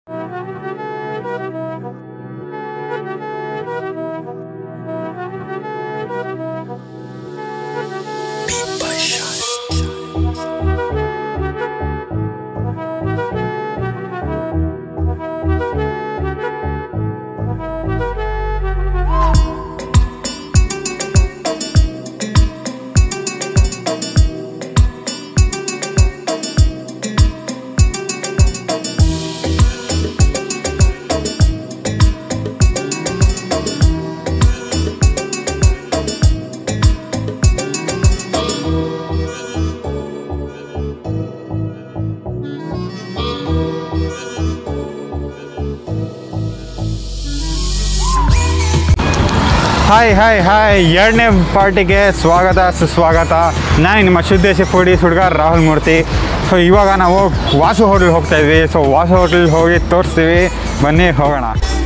hi hi hi ಎರಡನೇ ಪಾರ್ಟಿಗೆ ಸ್ವಾಗತ ಸುಸ್ವಾಗತ ನಾನು ನಿಮ್ಮ ಶುದ್ಧೇಶಿ ಫುಡಿ ಹುಡುಗ ರಾಹುಲ್ ಮೂರ್ತಿ ಸೊ ಇವಾಗ ನಾವು ವಾಸು ಹೋಟೆಲ್ ಹೋಗ್ತಾ ಇದ್ವಿ ಸೊ ವಾಸು ಹೋಟೆಲ್ ಹೋಗಿ ತೋರಿಸ್ತೀವಿ ಬನ್ನಿ ಹೋಗೋಣ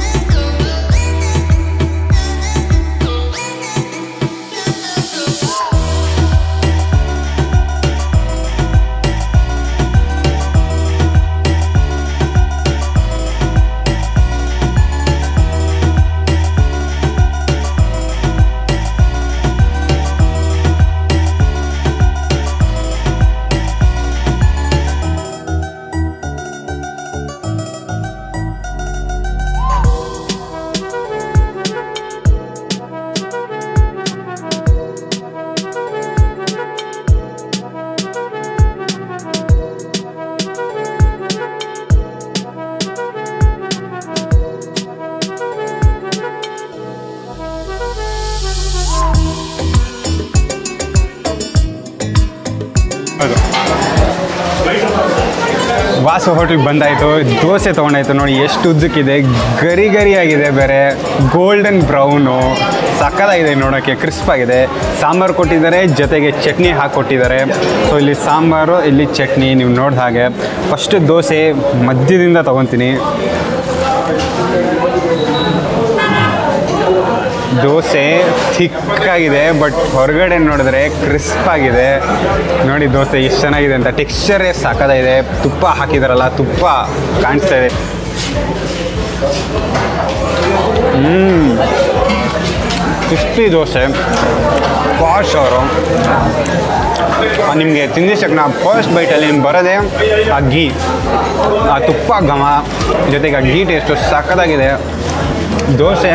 ವಾಸು ಹೋಟೆಲ್ಗೆ ಬಂದಾಯಿತು ದೋಸೆ ತೊಗೊಂಡಾಯ್ತು ನೋಡಿ ಎಷ್ಟು ಉದ್ದಕ್ಕಿದೆ ಗರಿ ಗರಿ ಆಗಿದೆ ಬೇರೆ ಗೋಲ್ಡನ್ ಬ್ರೌನು ಸಕ್ಕದಾಗಿದೆ ನೋಡೋಕ್ಕೆ ಕ್ರಿಸ್ಪ್ ಆಗಿದೆ ಸಾಂಬಾರು ಕೊಟ್ಟಿದ್ದಾರೆ ಜೊತೆಗೆ ಚಟ್ನಿ ಹಾಕ್ಕೊಟ್ಟಿದ್ದಾರೆ ಸೊ ಇಲ್ಲಿ ಸಾಂಬಾರು ಇಲ್ಲಿ ಚಟ್ನಿ ನೀವು ನೋಡಿದ ಹಾಗೆ ಫಸ್ಟ್ ದೋಸೆ ಮಧ್ಯದಿಂದ ತೊಗೊತೀನಿ ದೋಸೆ ಥಿಕ್ಕಾಗಿದೆ ಬಟ್ ಹೊರಗಡೆ ನೋಡಿದ್ರೆ ಕ್ರಿಸ್ಪ್ ಆಗಿದೆ ನೋಡಿ ದೋಸೆ ಎಷ್ಟು ಚೆನ್ನಾಗಿದೆ ಅಂತ ಟೆಕ್ಸ್ಚರೇ ಸಾಕಾಗಿದೆ ತುಪ್ಪ ಹಾಕಿದಾರಲ್ಲ ತುಪ್ಪ ಕಾಣಿಸ್ತಾ ಇದೆ ಹ್ಮ್ ಕ್ರಿಸ್ಪಿ ದೋಸೆ ಪಾಶ್ ಅವರು ನಿಮಗೆ ತಿಂದಿದ್ದಕ್ಕೆ ನಾ ಫಸ್ಟ್ ಬೈಟಲ್ಲಿ ನಿಮ್ಗೆ ಬರೋದೇ ಆ ಗೀ ಆ ತುಪ್ಪ ಘಮ ಜೊತೆಗೆ ಆ ಗೀ ಟೇಸ್ಟು ಸಕ್ಕತ್ತಾಗಿದೆ ದೋಸೆ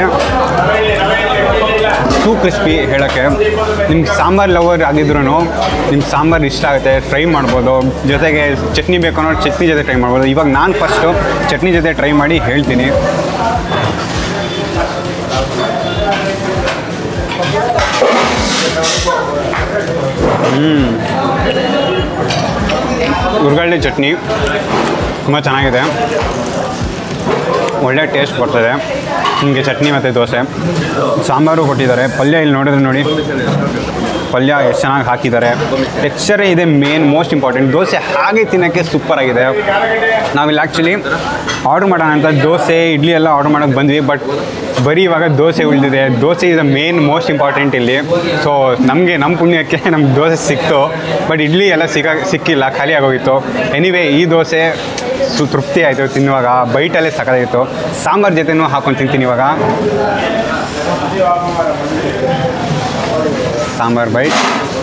ಟೂ ಕ್ರಿಸ್ಪಿ ಹೇಳೋಕ್ಕೆ ನಿಮ್ಗೆ ಸಾಂಬಾರು ಲವರ್ ಆಗಿದ್ರು ನಿಮ್ಗೆ ಸಾಂಬಾರು ಇಷ್ಟ ಆಗುತ್ತೆ ಟ್ರೈ ಮಾಡ್ಬೋದು ಜೊತೆಗೆ ಚಟ್ನಿ ಬೇಕು ಅನ್ನೋ ಚಟ್ನಿ ಜೊತೆ ಟ್ರೈ ಮಾಡ್ಬೋದು ಇವಾಗ ನಾನು ಫಸ್ಟು ಚಟ್ನಿ ಜೊತೆ ಟ್ರೈ ಮಾಡಿ ಹೇಳ್ತೀನಿ ಉರ್ಗಡ್ಡೆ ಚಟ್ನಿ ತುಂಬ ಚೆನ್ನಾಗಿದೆ ಒಳ್ಳೆ ಟೇಸ್ಟ್ ಬರ್ತದೆ ನಿಮಗೆ ಚಟ್ನಿ ಮತ್ತು ದೋಸೆ ಸಾಂಬಾರು ಕೊಟ್ಟಿದ್ದಾರೆ ಪಲ್ಯ ಇಲ್ಲಿ ನೋಡಿದ್ರೆ ನೋಡಿ ಪಲ್ಯ ಎಷ್ಟು ಚೆನ್ನಾಗಿ ಹಾಕಿದ್ದಾರೆ ಟೆಕ್ಸ್ಚರೇ ಇದೆ ಮೇನ್ ಮೋಸ್ಟ್ ಇಂಪಾರ್ಟೆಂಟ್ ದೋಸೆ ಹಾಗೆ ತಿನ್ನೋಕ್ಕೆ ಸೂಪರ್ ಆಗಿದೆ ನಾವಿಲ್ಲಿ ಆ್ಯಕ್ಚುಲಿ ಆರ್ಡ್ರ್ ಮಾಡೋಣ ಅಂತ ದೋಸೆ ಇಡ್ಲಿ ಎಲ್ಲ ಆರ್ಡ್ರ್ ಮಾಡೋಕ್ಕೆ ಬಂದ್ವಿ ಬಟ್ ಬರೀ ಇವಾಗ ದೋಸೆ ಉಳಿದಿದೆ dosa is main most important ಇಲ್ಲಿ ಸೊ ನಮಗೆ ನಮ್ಮ ಪುಣ್ಯಕ್ಕೆ ನಮ್ಗೆ ದೋಸೆ ಸಿಕ್ತು ಬಟ್ ಇಡ್ಲಿ ಎಲ್ಲ ಸಿಕ್ಕ ಸಿಕ್ಕಿಲ್ಲ ಖಾಲಿ ಆಗೋಗಿತ್ತು ಎನಿವೇ ಈ ದೋಸೆ ಸು ತೃಪ್ತಿ ಆಯಿತು ತಿನ್ನುವಾಗ ಬೈಟಲ್ಲೇ ಸಕ್ಕತ್ತಾಗಿತ್ತು ಸಾಂಬಾರು ಜೊತೆನೂ ಹಾಕೊಂಡು ತಿಂತೀನಿ ಇವಾಗ ಸಾಂಬಾರು ಬೈಟ್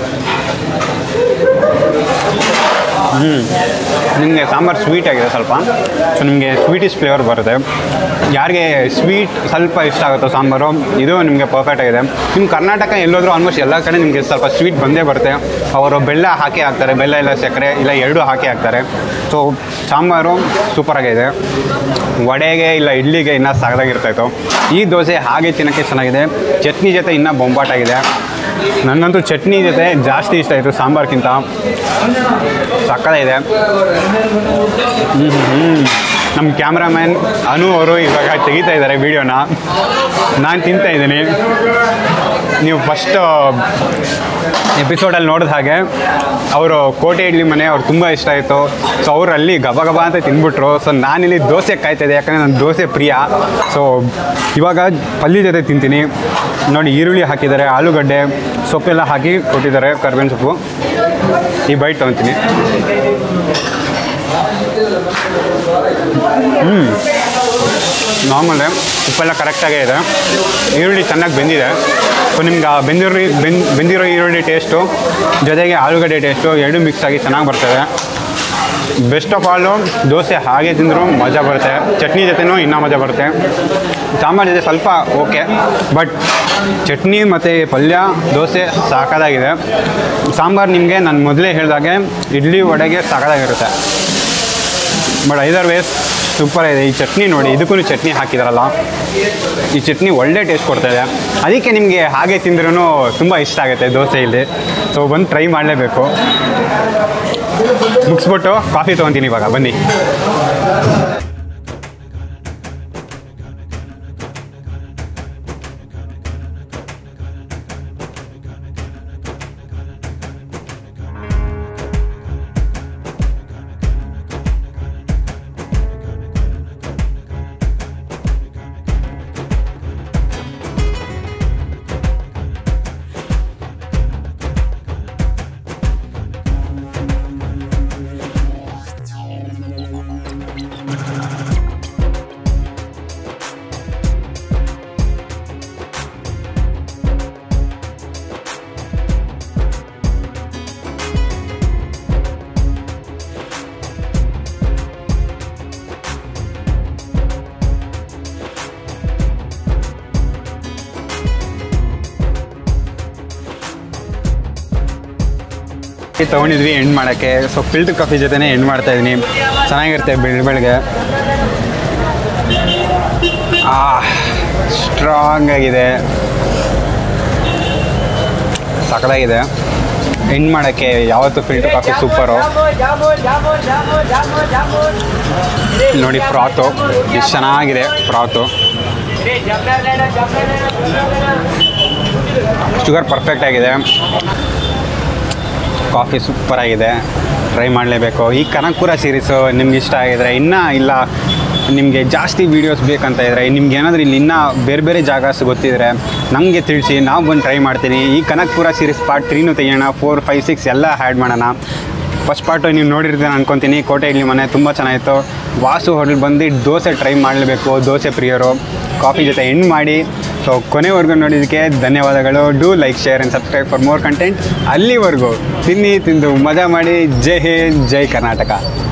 ಹ್ಞೂ ನಿಮಗೆ ಸಾಂಬಾರು ಸ್ವೀಟ್ ಆಗಿದೆ ಸ್ವಲ್ಪ ಸೊ ನಿಮಗೆ ಸ್ವೀಟಿಶ್ ಫ್ಲೇವರ್ ಬರುತ್ತೆ ಯಾರಿಗೆ ಸ್ವೀಟ್ ಸ್ವಲ್ಪ ಇಷ್ಟ ಆಗುತ್ತೋ ಸಾಂಬಾರು ಇದು ನಿಮಗೆ ಪರ್ಫೆಕ್ಟ್ ಆಗಿದೆ ನಿಮ್ಮ ಕರ್ನಾಟಕ ಎಲ್ಲೋದ್ರೂ ಆಲ್ಮೋಸ್ಟ್ ಎಲ್ಲ ಕಡೆ ನಿಮಗೆ ಸ್ವಲ್ಪ ಸ್ವೀಟ್ ಬಂದೇ ಬರುತ್ತೆ ಅವರು ಬೆಲ್ಲ ಹಾಕಿ ಹಾಕ್ತಾರೆ ಬೆಲ್ಲ ಇಲ್ಲ ಸಕ್ಕರೆ ಇಲ್ಲ ಎರಡೂ ಹಾಕಿ ಹಾಕ್ತಾರೆ ಸೊ ಸಾಂಬಾರು ಸೂಪರಾಗಿದೆ ವಡೆಗೆ ಇಲ್ಲ ಇಡ್ಲಿಗೆ ಇನ್ನೂ ಸಾಗದಾಗಿರ್ತಾಯಿತ್ತು ಈ ದೋಸೆ ಹಾಗೆ ತಿನ್ನೋಕ್ಕೆ ಚೆನ್ನಾಗಿದೆ ಚಟ್ನಿ ಜೊತೆ ಇನ್ನೂ ಬೊಂಬಾಟಾಗಿದೆ ನನ್ನಂತೂ ಚಟ್ನಿ ಜೊತೆ ಜಾಸ್ತಿ ಇಷ್ಟ ಆಯಿತು ಸಾಂಬಾರ್ಗಿಂತ ಸಕ್ಕತ್ತಾಗಿದೆ ಹ್ಞೂ ಹ್ಞೂ ನಮ್ಮ ಕ್ಯಾಮ್ರಾಮ್ಯಾನ್ ಅನು ಅವರು ಇವಾಗ ತೆಗಿತಾ ಇದ್ದಾರೆ ವೀಡಿಯೋನ ನಾನು ತಿಂತಾ ಇದ್ದೀನಿ ನೀವು ಫಸ್ಟ್ ಎಪಿಸೋಡಲ್ಲಿ ನೋಡಿದ ಹಾಗೆ ಅವರು ಕೋಟೆ ಇಡ್ಲಿ ಮನೆ ಅವ್ರು ತುಂಬ ಇಷ್ಟ ಆಯಿತು ಸೊ ಅವ್ರು ಅಲ್ಲಿ ಗಬ ಗಬ ಅಂತ ತಿಂದ್ಬಿಟ್ರು ಸೊ ನಾನಿಲ್ಲಿ ದೋಸೆ ಕಾಯ್ತಾ ಇದ್ದೆ ಯಾಕಂದರೆ ನಾನು ದೋಸೆ ಪ್ರಿಯ ಸೊ ಇವಾಗ ಪಲ್ಯ ಜೊತೆ ತಿಂತೀನಿ ನೋಡಿ ಈರುಳ್ಳಿ ಹಾಕಿದ್ದಾರೆ ಆಲೂಗಡ್ಡೆ ಸೊಪ್ಪೆಲ್ಲ ಹಾಕಿ ಕೊಟ್ಟಿದ್ದಾರೆ ಕರ್ಬೇವಿನ ಸೊಪ್ಪು ಈ ಬೈಟ್ ತೊಗೊತೀನಿ ನಾರ್ಮಲ್ ಉಪ್ಪೆಲ್ಲ ಕರೆಕ್ಟಾಗೇ ಇದೆ ಈರುಳ್ಳಿ ಚೆನ್ನಾಗಿ ಬೆಂದಿದೆ ಸೊ ನಿಮ್ಗೆ ಆ ಬೆಂದಿರೋ ಬೆಂದ್ ಬೆಂದಿರೋ ಈರುಳ್ಳಿ ಟೇಸ್ಟು ಜೊತೆಗೆ ಆಲೂಗಡ್ಡೆ ಟೇಸ್ಟು ಎರಡೂ ಮಿಕ್ಸ್ ಆಗಿ ಚೆನ್ನಾಗಿ ಬರ್ತದೆ ಬೆಸ್ಟ್ ಆಫ್ ಆಲು ದೋಸೆ ಹಾಗೆ ತಿಂದರೂ ಮಜಾ ಬರುತ್ತೆ ಚಟ್ನಿ ಜೊತೆನೂ ಇನ್ನೂ ಮಜಾ ಬರುತ್ತೆ ಸಾಂಬಾರು ಜೊತೆ ಸ್ವಲ್ಪ ಓಕೆ ಬಟ್ ಚಟ್ನಿ ಮತ್ತು ಪಲ್ಯ ದೋಸೆ ಸಾಕಾದಾಗಿದೆ ಸಾಂಬಾರು ನಿಮಗೆ ನಾನು ಮೊದಲೇ ಹೇಳಿದಾಗೆ ಇಡ್ಲಿ ವಡೆಗೆ ಸಾಕಾದಾಗಿರುತ್ತೆ ಬಟ್ ಐದರ್ ವೇಸ್ ಸೂಪರ್ ಇದೆ ಈ ಚಟ್ನಿ ನೋಡಿ ಇದಕ್ಕೂ ಚಟ್ನಿ ಹಾಕಿದಾರಲ್ಲ ಈ ಚಟ್ನಿ ಒಳ್ಳೆ ಟೇಸ್ಟ್ ಕೊಡ್ತಾಯಿದೆ ಅದಕ್ಕೆ ನಿಮಗೆ ಹಾಗೆ ತಿಂದ್ರೂ ತುಂಬ ಇಷ್ಟ ಆಗುತ್ತೆ ದೋಸೆ ಇಲ್ಲಿ ಸೊ ಬಂದು ಟ್ರೈ ಮಾಡಲೇಬೇಕು ಮುಗಿಸ್ಬಿಟ್ಟು ಕಾಫಿ ತೊಗೊತೀನಿ ಇವಾಗ ಬನ್ನಿ ತೊಗೊಂಡಿದ್ವಿ ಎಂಡ್ ಮಾಡೋಕ್ಕೆ ಸೊ ಫಿಲ್ಟರ್ ಕಾಫಿ ಜೊತೆನೇ ಎಂಡ್ ಮಾಡ್ತಾ ಇದ್ದೀನಿ ಚೆನ್ನಾಗಿರುತ್ತೆ ಬೆಳ್ ಬೆಳಗ್ಗೆ ಆ ಸ್ಟ್ರಾಂಗ್ ಆಗಿದೆ ಸಕಲಾಗಿದೆ ಎಂಡ್ ಮಾಡೋಕ್ಕೆ ಯಾವತ್ತೂ ಫಿಲ್ಟರ್ ಕಾಫಿ ಸೂಪರು ನೋಡಿ ಫ್ರಾತು ಎಷ್ಟು ಚೆನ್ನಾಗಿದೆ ಫ್ರಾತು ಶುಗರ್ ಪರ್ಫೆಕ್ಟ್ ಆಗಿದೆ ಕಾಫಿ ಸೂಪರ್ ಆಗಿದೆ ಟ್ರೈ ಮಾಡಲೇಬೇಕು ಈ ಕನಕಪುರ ಸೀರೀಸು ನಿಮ್ಗೆ ಇಷ್ಟ ಆಗಿದ್ರೆ ಇನ್ನೂ ಇಲ್ಲ ನಿಮಗೆ ಜಾಸ್ತಿ ವೀಡಿಯೋಸ್ ಬೇಕಂತ ಇದ್ದರೆ ನಿಮ್ಗೆ ಏನಾದರೂ ಇಲ್ಲಿ ಇನ್ನೂ ಬೇರೆ ಬೇರೆ ಜಾಗಸ್ ಗೊತ್ತಿದ್ರೆ ನಮಗೆ ತಿಳಿಸಿ ನಾವು ಬಂದು ಟ್ರೈ ಮಾಡ್ತೀನಿ ಈ ಕನಕಪುರ ಸೀರೀಸ್ ಪಾರ್ಟ್ ತ್ರೀನೂ ತೆಗಿಯೋಣ ಫೋರ್ ಫೈವ್ ಸಿಕ್ಸ್ ಎಲ್ಲ ಆ್ಯಡ್ ಮಾಡೋಣ ಫಸ್ಟ್ ಪಾರ್ಟು ನೀವು ನೋಡಿರ್ತೀನಿ ಅನ್ಕೊತೀನಿ ಕೋಟೆ ಇಡ್ಲಿ ಮನೆ ತುಂಬ ಚೆನ್ನಾಗಿತ್ತು ವಾಸು ಹೋಟೆಲ್ ಬಂದು ದೋಸೆ ಟ್ರೈ ಮಾಡಲೇಬೇಕು ದೋಸೆ ಪ್ರಿಯರು ಕಾಫಿ ಜೊತೆ ಎಂಡ್ ಮಾಡಿ ಸೊ ಕೊನೆವರೆಗೂ ನೋಡಿದ್ದಕ್ಕೆ ಧನ್ಯವಾದಗಳು do like share and subscribe for more content ಅಲ್ಲಿವರೆಗೂ ತಿನ್ನಿ ತಿಂದು ಮಜಾ ಮಾಡಿ ಜೈ ಹಿಂದ್ ಜೈ ಕರ್ನಾಟಕ